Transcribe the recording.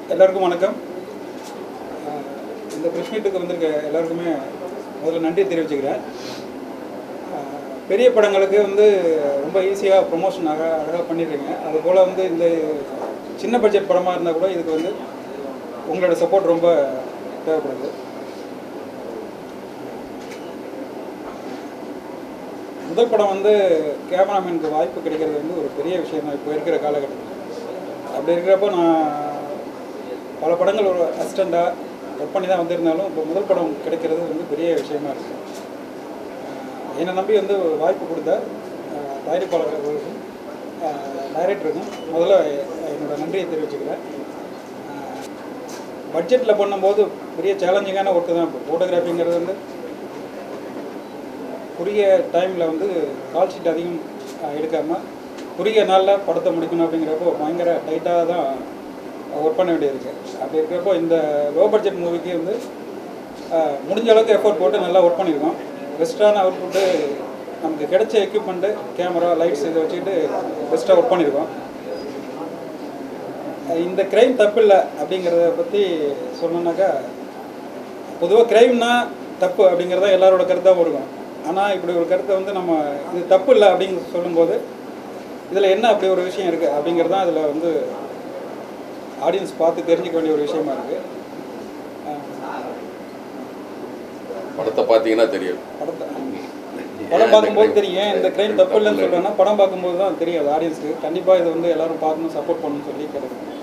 எல்லாருக்கும் வணக்கம் அஹ் இந்த ப்ரெஸ் மீட்டுக்கு வந்திருக்க எல்லாருக்குமே முதல்ல நன்றி தெரிவிச்சுக்கிறேன் அஹ் பெரிய படங்களுக்கு வந்து ரொம்ப ஈஸியாக ப்ரொமோஷன் ஆக அழகாக பண்ணிடுறீங்க அதுபோல் வந்து இந்த சின்ன பட்ஜெட் படமாக இருந்தால் கூட இதுக்கு வந்து உங்களோட சப்போர்ட் ரொம்ப தேவைப்படுது முதல் படம் வந்து கேமராமேனுக்கு வாய்ப்பு கிடைக்கிறது வந்து ஒரு பெரிய விஷயம் தான் இப்போ இருக்கிற காலகட்டத்தில் அப்படி இருக்கிறப்போ நான் பல படங்கள் ஒரு அசிஸ்டண்ட்டாக ஒர்க் பண்ணி தான் வந்திருந்தாலும் இப்போ முதல் படம் கிடைக்கிறது வந்து பெரிய விஷயமா இருக்குது என்னை நம்பி வந்து ஒரு வாய்ப்பு கொடுத்த அஹ், தயாரிப்பாளர்களுக்கும் டைரக்டருக்கும் முதல்ல என்னோட நன்றியை தெரிவிச்சுக்கிறேன் பட்ஜெட்டில் பண்ணும்போது பெரிய சேலஞ்சிங்கான ஒர்க்கு தான் இப்போ ஃபோட்டோகிராஃபிங்கிறது வந்து குறுகிய டைமில் வந்து கால் ஷீட் அதிகம் எடுக்காமல் குறுகிய நாளில் படத்தை முடிக்கணும் அப்படிங்கிறப்போ பயங்கர டைட்டாக தான் ஒர்க் பண்ண வேண்டியிருக்கு அப்படி இருக்கிறப்போ இந்த லோ பட்ஜெட் மூவிக்கு வந்து அஹ், முடிஞ்ச அளவுக்கு எஃபோர்ட் போட்டு நல்லா ஒர்க் பண்ணியிருக்கோம் பெஸ்ட்டான அவுட்புட்டு நமக்கு கிடைச்ச எக்யூப்மெண்ட்டு கேமரா லைட்ஸ் இதை வச்சுக்கிட்டு பெஸ்ட்டாக ஒர்க் பண்ணியிருக்கோம் அஹ், இந்த க்ரைம் தப்பு இல்லை அப்படிங்கிறத பற்றி சொல்லணுன்னாக்கா பொதுவாக க்ரைம்னா தப்பு அப்படிங்கிறது தான் எல்லாரோட கருத்தாக இருக்கும் ஆனால் இப்படி ஒரு கருத்தை வந்து நம்ம இது தப்பு இல்லை அப்படின்னு சொல்லும்போது இதில் என்ன அப்படி ஒரு விஷயம் இருக்குது அப்படிங்கிறது தான் அதில் வந்து ஆடியன்ஸ் பார்த்து தெரிஞ்சுக்க வேண்டிய ஒரு விஷயமா இருக்குது படத்தை பார்த்தீங்கன்னா தெரியும் படத்தை படம் பார்க்கும்போது தெரியும் ஏன் இந்த க்ரைம் தப்பு இல்லைன்னு சொல்கிறேன்னா படம் பார்க்கும்போது தான் தெரியும் அது ஆடியன்ஸுக்கு கண்டிப்பாக இதை வந்து எல்லாரும் பார்க்கணும் சப்போர்ட் பண்ணணும்னு சொல்லி கேட்குறேன்